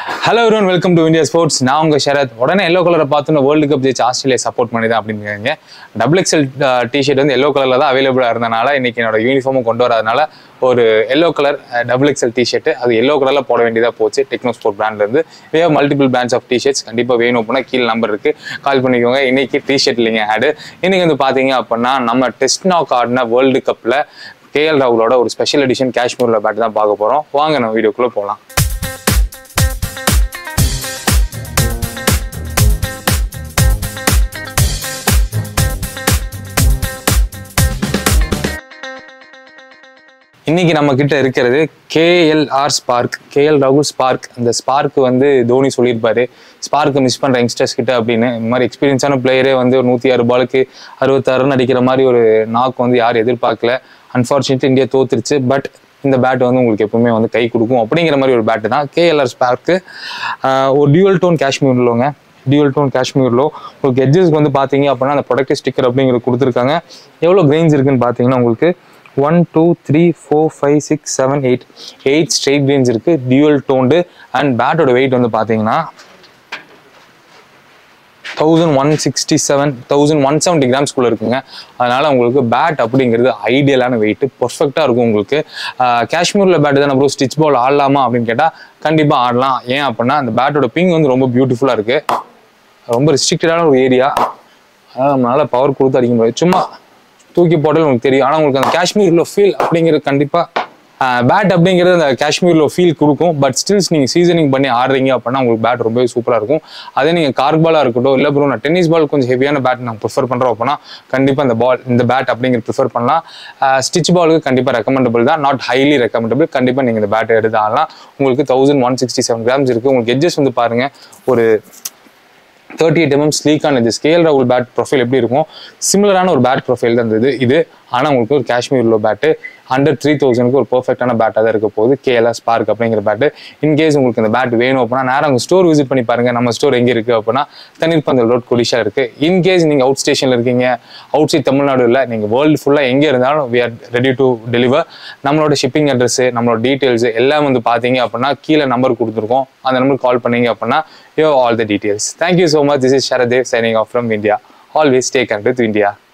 hello everyone welcome to India sports நான் உங்க ஷரத் உடனே எல்லோ கலரை பார்த்து வேர்ல்டு கப் ஜெயிச்சு ஆஸ்திரேலியா சப்போர்ட் பண்ணி தான் அப்படின்னு டபுள் எக்ஸல் டிஷர்ட் வந்து எல்லோ கலரில் தான் அவைலபிளாக இருந்தனால இன்னைக்கு என்னோட யூனிஃபார்மும் கொண்டு வராதனால ஒரு yellow colour double XL T shirt அது எல்லோ கலரில் போட வேண்டியதாக போச்சு டெக்னோ ஸ்போர்ட் பிராண்ட்லேருந்து we multiple brands of T shirts கண்டிப்பாக வேணும் அப்படின்னா கீழே நம்பர் இருக்கு கால் பண்ணிக்கோங்க இன்னைக்கு டிஷர்ட் இல்லைங்க ஆடு இன்னைக்கு வந்து பார்த்தீங்க அப்படின்னா நம்ம டெஸ்ட் நாக் ஆடின வேர்ல்டு கப்பில் கேஎல் ராகுலோட ஒரு ஸ்பெஷல் எடிஷன் காஷ்மீரில் பேட் தான் பார்க்க போகிறோம் வாங்க நம்ம வீடியோக்குள்ளே போகலாம் இன்னைக்கு நம்ம கிட்ட இருக்கிறது கேஎல்ஆர் ஸ்பார்க் கேஎல் ராகுல் ஸ்பார்க் அந்த ஸ்பார்க் வந்து தோனி சொல்லியிருப்பாரு ஸ்பார்க்கை மிஸ் பண்ற யங்ஸ்டர்ஸ் கிட்ட அப்படின்னு இந்த மாதிரி எக்ஸ்பீரியன்ஸான பிளேயரே வந்து ஒரு நூற்றி ஆறு பாலுக்கு அறுபத்தாறு ரன் அடிக்கிற மாதிரி ஒரு நாக்கு வந்து யாரும் எதிர்பார்க்கல அன்ஃபார்ச்சுனேட்லி இந்தியா தோத்துருச்சு பட் இந்த பேட் வந்து உங்களுக்கு எப்பவுமே வந்து கை கொடுக்கும் அப்படிங்கிற மாதிரி ஒரு பேட்டு தான் கேஎல்ஆர் ஸ்பார்க்கு ஒரு டியூவல் டோன் காஷ்மீர் உள்ளவங்க டியூவல் டோன் காஷ்மீர்லோ உங்களுக்கு எட்ஜஸ்க்கு வந்து பார்த்தீங்க அப்படின்னா அந்த ப்ரொடக்டிவ் ஸ்டிக்கர் அப்படிங்கிறது கொடுத்துருக்காங்க எவ்வளோ கிரெயின்ஸ் இருக்குன்னு பார்த்தீங்கன்னா உங்களுக்கு one two three four five six seven eight eight straight grains இருக்கு டியூவல் டோன்டு அண்ட் பேட்டோட வெயிட் வந்து பார்த்தீங்கன்னா thousand one sixty seven thousand one seventy கிராம்ஸ்குள்ளே இருக்குங்க அதனால் உங்களுக்கு பேட் அப்படிங்கிறது ஐடியலான வெயிட் பர்ஃபெக்டாக இருக்கும் உங்களுக்கு காஷ்மீரில் பேட் தான் அப்புறம் ஸ்டிச் பால் ஆடலாமா அப்படின்னு கேட்டால் கண்டிப்பாக ஆடலாம் ஏன் அப்படின்னா அந்த பேட்டோட பிங் வந்து ரொம்ப பியூட்டிஃபுல்லாக இருக்குது ரொம்ப ரெஸ்ட்ரிக்டடான ஒரு ஏரியா அதனால் நம்மளால பவர் கொடுத்து அடிக்க முடியாது சும்மா தூக்கி போட்டாலும் உங்களுக்கு தெரியும் ஆனால் உங்களுக்கு அந்த காஷ்மீரில் ஃபீல் அப்படிங்கிறது கண்டிப்பாக பேட் அப்படிங்கிறது அந்த காஷ்மீரில் ஃபீல் கொடுக்கும் பட் ஸ்டில்ஸ் நீங்கள் சீசனிங் பண்ணி ஆடுறீங்க அப்படின்னா உங்களுக்கு பேட் ரொம்பவே சூப்பராக இருக்கும் அதே நீங்கள் கார்க் பாலாக இருக்கட்டும் இல்லை ப்ரோ நான் டென்னிஸ் பால் கொஞ்சம் ஹெவியான பேட் நான் ப்ரிஃபர் பண்ணுறோம் அப்படின்னா கண்டிப்பாக இந்த பால் இந்த பேட் அப்படிங்கிறது ப்ரிஃபர் பண்ணலாம் ஸ்டிச் பாலுக்கு கண்டிப்பாக ரெக்கமெண்டபிள் தான் நாட் ஹைலி ரெக்கமெண்டபிள் கண்டிப்பாக நீங்கள் இந்த பேட் எடுத்து ஆடலாம் உங்களுக்கு thousand one sixty seven grams இருக்குது உங்களுக்கு எட்ஜஸ் வந்து பாருங்கள் ஒரு தேர்ட்டி எயிட் எம்எம் ஸ்லீக்கான இது ஸ்கேல் ராகுல் பேட் ப்ரொஃபைல் எப்படி இருக்கும் சிமிலரான ஒரு பேட் ப்ரொஃபைல் தான் இருந்தது இது ஆனால் உங்களுக்கு ஒரு காஷ்மீர் உள்ள பேட்டு அண்டர் த்ரீ தௌசண்ட்க்கு ஒரு பர்ஃபெக்டான பேட்டாக தான் இருக்க போகுது கேஎல்எஸ் ஸ்பார்க் அப்படிங்கிற பேட்டு இன்கேஸ் உங்களுக்கு இந்த பேட் வேணும் அப்படின்னா நேரம் உங்கள் ஸ்டோர் விசிட் பண்ணி பாருங்க நம்ம ஸ்டோர் எங்கே இருக்குது அப்படின்னா தண்ணீர் பந்தல் ரோட் கொடிஷா இருக்குது இன்கேஸ் நீங்கள் அவுட் ஸ்டேஷனில் இருக்கீங்க அவுட் சைட் தமிழ்நாடு இல்லை நீங்கள் வேர்ல்டு ஃபுல்லாக எங்கே இருந்தாலும் we are ready to deliver நம்மளோட ஷிப்பிங் அட்ரஸ் நம்மளோட டீட்டெயில்ஸ் எல்லாம் வந்து பார்த்தீங்க அப்படின்னா கீழே நம்பர் கொடுத்துருக்கோம் அந்த நம்பருக்கு கால் பண்ணீங்க அப்படின்னா you all the details thank you so much this is Sharadev signing off from India always take and with India